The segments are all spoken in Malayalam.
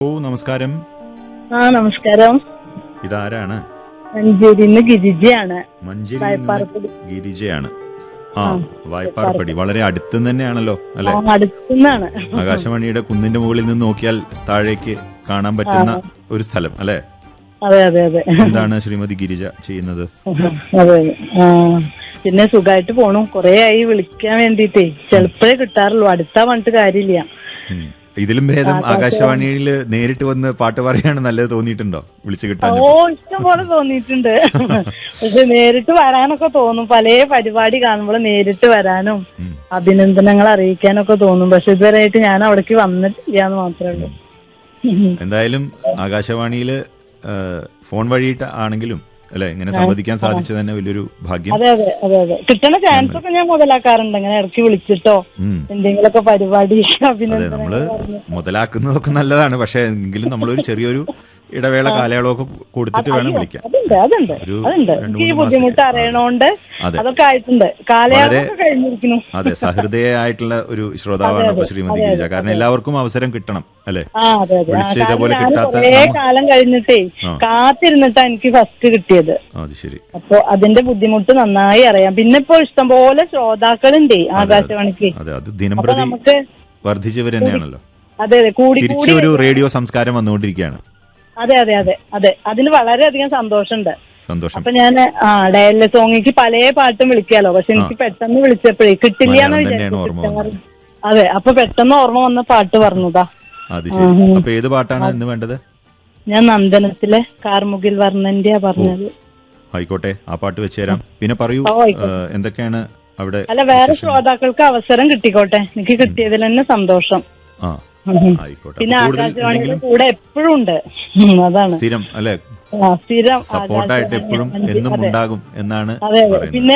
ഓ നമസ്കാരം ആ നമസ്കാരം ഇതാരാണ് മഞ്ചേരിന്ന് ഗിരിജയാണ് മഞ്ചേരി വായ്പാറപ്പടി. ഗിരിജയാണ് ആ വായ്പാറപ്പടി വളരെ അടുത്ത് തന്നെയാണല്ലോ അല്ലെ ആ, അടുത്തുനിന്നാണ് ആകാശവാണിയുടെ കുന്നിന്റെ മുകളിൽ നിന്ന് നോക്കിയാൽ താഴേക്ക് കാണാൻ പറ്റുന്ന ഒരു സ്ഥലം അല്ലെ അതെ അതെ അതെ എന്താണ് ശ്രീമതി ഗിരിജ ചെയ്യുന്നത് അതെ അതെ ആ പിന്നെ സുഖമായിട്ട് പോണു കൊറേ ആയി വിളിക്കാൻ വേണ്ടിട്ടേ ചെലപ്പോഴേ കിട്ടാറുള്ളൂ അടുത്താ പറഞ്ഞിട്ട് കാര്യമില്ല ഉം. ഇതിലും ഭേദം ആകാശവാണിയിൽ നേരിട്ട് വന്ന് പാട്ട് പറയാണ് നല്ലത് തോന്നിയിട്ടുണ്ടോ വിളിച്ചു കിട്ടാൻ ഓ ഇഷ്ടം പോലെ തോന്നിയിട്ടുണ്ട് പക്ഷെ നേരിട്ട് വരാനൊക്കെ തോന്നും പല പരിപാടി കാണുമ്പോൾ നേരിട്ട് വരാനും ഉം. അഭിനന്ദനങ്ങൾ അറിയിക്കാനൊക്കെ തോന്നും പക്ഷെ ഇതുവരെയായിട്ട് ഞാൻ അവിടേക്ക് വന്നിട്ടില്ല എന്ന് മാത്രമേ ഉള്ളൂ എന്തായാലും ആകാശവാണിയിൽ ഫോൺ വഴിയിട്ട് ആണെങ്കിലും അല്ലെ ഇങ്ങനെ സംവദിക്കാൻ സാധിച്ചത് തന്നെ വലിയൊരു ഭാഗ്യം അതെ അതെ അതെ അതെ കിട്ടുന്ന ചാൻസ് ഒക്കെ ഞാൻ മുതലാക്കാറുണ്ട് ഇങ്ങനെ ഇടയ്ക്ക് വിളിച്ചിട്ടോ ഉം. എന്തെങ്കിലുമൊക്കെ പരിപാടി അതെ അഭിനന്ദനങ്ങൾ നമ്മള് പറഞ്ഞ്. മുതലാക്കുന്നതൊക്കെ നല്ലതാണ് പക്ഷെ എങ്കിലും നമ്മളൊരു ചെറിയൊരു ഇടവേള കാലയളവൊക്കെ കൊടുത്തിട്ട് വേണം വിളിക്കാൻ അതുണ്ട് അതുണ്ട് ഒരു അതുണ്ട് രണ്ട് എനിക്ക് ഈ മൂന്ന് ബുദ്ധിമുട്ട് മാസത്തേക്ക്. അറിയണോണ്ട് അതെ. അതൊക്കെ ആയിട്ടുണ്ട് കാലയളവൊക്കെ കഴിഞ്ഞിരിക്കുന്നു അതെ സഹൃദയായിട്ടുള്ള ഒരു ശ്രോതാവാണ് അപ്പൊ ശ്രീമതി ഗിരിജ കാരണം എല്ലാവർക്കും അവസരം കിട്ടണം അല്ലെ ആ അതെ അതെ ആ, വിളിച്ച് കാരണം ഇതേപോലെ ഞാൻ കിട്ടാത്ത കുറേ നമ്മ- കാലം കഴിഞ്ഞിട്ടേ ആ. കാത്തിരുന്നിട്ടാ എനിക്ക് ഫസ്റ്റ് കിട്ടിയത് അത് ശരി അപ്പൊ അതിന്റെ ബുദ്ധിമുട്ട് നന്നായി അറിയാം പിന്നെ ഇപ്പൊ ഇഷ്ടംപോലെ ശ്രോതാക്കളുണ്ടേ ആകാശവാണിക്ക് അതെ അത് ദിനം അപ്പൊ പ്രതി നമുക്ക് വർദ്ധിച്ചവർ തന്നെയാണല്ലോ അതെ അതെ കൂടി കൂടി തിരിച്ചു ഒരു റേഡിയോ സംസ്കാരം വന്നുകൊണ്ടിരിക്കുകയാണ് അതെ അതെ അതെ അതെ അതിന് വളരെയധികം സന്തോഷമുണ്ട് സന്തോഷം അപ്പൊ ഞാൻ ആ ഡയലിലെ സോങ്ങിക്ക് പല പാട്ടും വിളിക്കാലോ പക്ഷെ എനിക്ക് പെട്ടെന്ന് വിളിച്ചപ്പോഴേ കിട്ടില്ല എന്ന് മലയാളം തന്നെയാണ് ഓർമ്മ വിചാരിച്ചു അതെ അപ്പൊ പെട്ടെന്ന് ഓർമ്മ വന്ന പാട്ട് പറഞ്ഞതാ അത് ശരി അപ്പൊ ഏത് പാട്ടാണ് ഇന്ന് വേണ്ടത് ഞാൻ നന്ദനത്തിലെ കാർമുകിൽ വർണ്ണന്റെയാ പറഞ്ഞത് ആയിക്കോട്ടെ ആ പാട്ട് വെച്ച് തരാം പിന്നെ പറയൂ ഓ, ആയിക്കോട്ടെ. ഏഹ്, എന്തൊക്കെയാണ് അവിടെ അല്ല വേറെ ശ്രോതാക്കൾക്ക് അവസരം കിട്ടിക്കോട്ടെ എനിക്ക് കിട്ടിയതിൽ തന്നെ സന്തോഷം ആ ഉം. ആയിക്കോട്ടെ പിന്നെ അപ്പൊ കൂടുതൽ ആകാശവാണിയുടെ എന്തെങ്കിലും കൂടെ എപ്പോഴും ഉണ്ട് ഉം, അതാണ് സ്ഥിരം അല്ലെ ആ, സ്ഥിരം സപ്പോർട്ടായിട്ട് ആകാശവാണി എപ്പോഴും മഞ്ചേ- എന്നും അതെ. ഉണ്ടാകും എന്നാണ് അതെ അതെ പറയുന്നത് പിന്നെ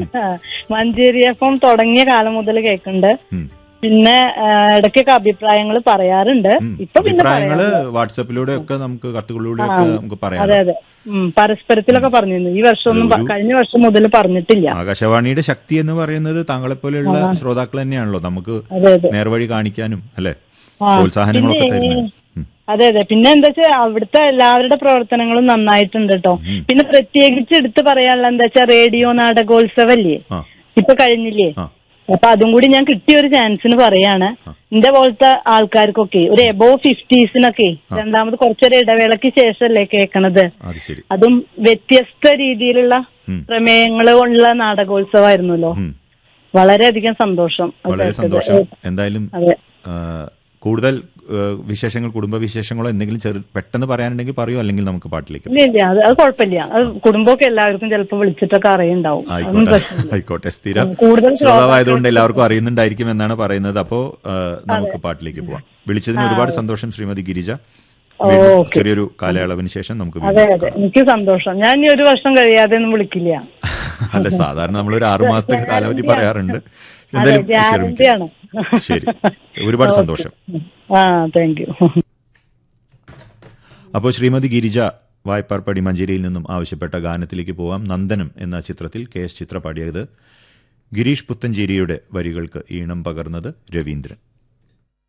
മഞ്ചേരി എഫ് എം തുടങ്ങിയ കാലം മുതൽ കേൾക്കുന്നുണ്ട് ഉം. പിന്നെ ആ, ഇടയ്ക്കൊക്കെ അഭിപ്രായങ്ങൾ പറയാറുണ്ട് ഉം. ഇപ്പൊ പിന്നെ അഭിപ്രായങ്ങള് പറയാറില്ല. വാട്സപ്പിലൂടെ ഒക്കെ നമുക്ക് കത്തുകളിലൂടെ ഒക്കെ നമുക്ക് പറയാം അതെ അതെ ഉം, പരസ്പരത്തിലൊക്കെ പറഞ്ഞിരുന്നു ഈ വർഷമൊന്നും പ- ഒരു- കഴിഞ്ഞ വർഷം മുതൽ പറഞ്ഞിട്ടില്ല ആകാശവാണിയുടെ ശക്തി എന്ന് പറയുന്നത് താങ്കളെ പോലെയുള്ള ശ്രോതാക്കൾ തന്നെയാണല്ലോ നമുക്ക് അതെ അതെ നേർവഴി കാണിക്കാനും അല്ലെ ആ, പ്രോത്സാഹനങ്ങളൊക്കെ പിന്നെ, തരുന്നത് ഉം. അതെ അതെ പിന്നെ എന്താ വെച്ചാൽ അവിടുത്തെ എല്ലാവരുടെ പ്രവർത്തനങ്ങളും നന്നായിട്ടുണ്ട് കേട്ടോ പിന്നെ പ്രത്യേകിച്ച് എടുത്തു പറയാനുള്ള എന്താ വെച്ചാൽ റേഡിയോ നാടകോത്സവല്ലേ ആ ഇപ്പൊ കഴിഞ്ഞില്ലേ ആ അപ്പൊ അതും കൂടി ഞാൻ കിട്ടിയ ഒരു ചാൻസിന് പറയാണ് എന്റെ പോലത്തെ ആൾക്കാർക്കൊക്കെ ഒരു എബോ ഫിഫ്റ്റീസിനൊക്കെ രണ്ടാമത് കുറച്ചൊരു ഇടവേളയ്ക്ക് ശേഷമല്ലേ കേൾക്കണത് അത് ശരി അതും വ്യത്യസ്ത രീതിയിലുള്ള ഉം. പ്രമേയങ്ങൾ കൊണ്ടുള്ള നാടകോത്സവമായിരുന്നല്ലോ ഉം. വളരെയധികം സന്തോഷം അത് വളരെ കേട്ടത്. സന്തോഷം എന്തായാലും അതെ ആ, കൂടുതൽ ആ, വിശേഷങ്ങൾ കുടുംബ വിശേഷങ്ങളോ എന്തെങ്കിലും ചെറു പെട്ടെന്ന് പറയാനുണ്ടെങ്കിൽ പറയൂ അല്ലെങ്കിൽ നമുക്ക് പാട്ടിലേക്ക് ഇല്ല ഇല്ല അത് അത് കുഴപ്പമില്ല അത് കുടുംബമൊക്കെ എല്ലാവർക്കും ചിലപ്പോൾ വിളിച്ചിട്ടൊക്കെ അറിയുണ്ടാവും അതൊന്നും ആയിക്കോട്ടെ പ്രശ്നമില്ല ആയിക്കോട്ടെ സ്ഥിരം കൂടുതൽ ശ്രോതാവായതുകൊണ്ട് എല്ലാവർക്കും അറിയുന്നുണ്ടായിരിക്കും എന്നാണ് പറയുന്നത് അപ്പോ ആ, നമുക്ക് പാട്ടിലേക്ക് പോവാം വിളിച്ചതിന് ഒരുപാട് സന്തോഷം ശ്രീമതി ഗിരിജ വീണ്ടും ചെറിയൊരു കാലയളവിന് ശേഷം നമുക്ക് അതെ വീണ്ടും അതെ എനിക്ക് സന്തോഷം ഞാൻ ഇനി ഒരു വർഷം കഴിയാതെ ഒന്നും വിളിക്കില്ല അല്ല സാധാരണ നമ്മൾ ഒരു ആറു മാസത്തെ കാലാവധി പറയാറുണ്ട് അതെ എന്തായാലും ഗ്യാരണ്ടിയാണ് ശ്രമിക്കാം ശരി ഒരുപാട് സന്തോഷം ആ താങ്ക് യു അപ്പോൾ ശ്രീമതി ഗിരിജ വായ്പാർപ്പടി മഞ്ചേരിയിൽ നിന്നും ആവശ്യപ്പെട്ട ഗാനത്തിലേക്ക് പോവാം നന്ദനം എന്ന ചിത്രത്തിൽ കെ എസ് ചിത്ര പാടിയത് ഗിരീഷ് പുത്തഞ്ചേരിയുടെ വരികൾക്ക് ഈണം പകർന്നത് രവീന്ദ്രൻ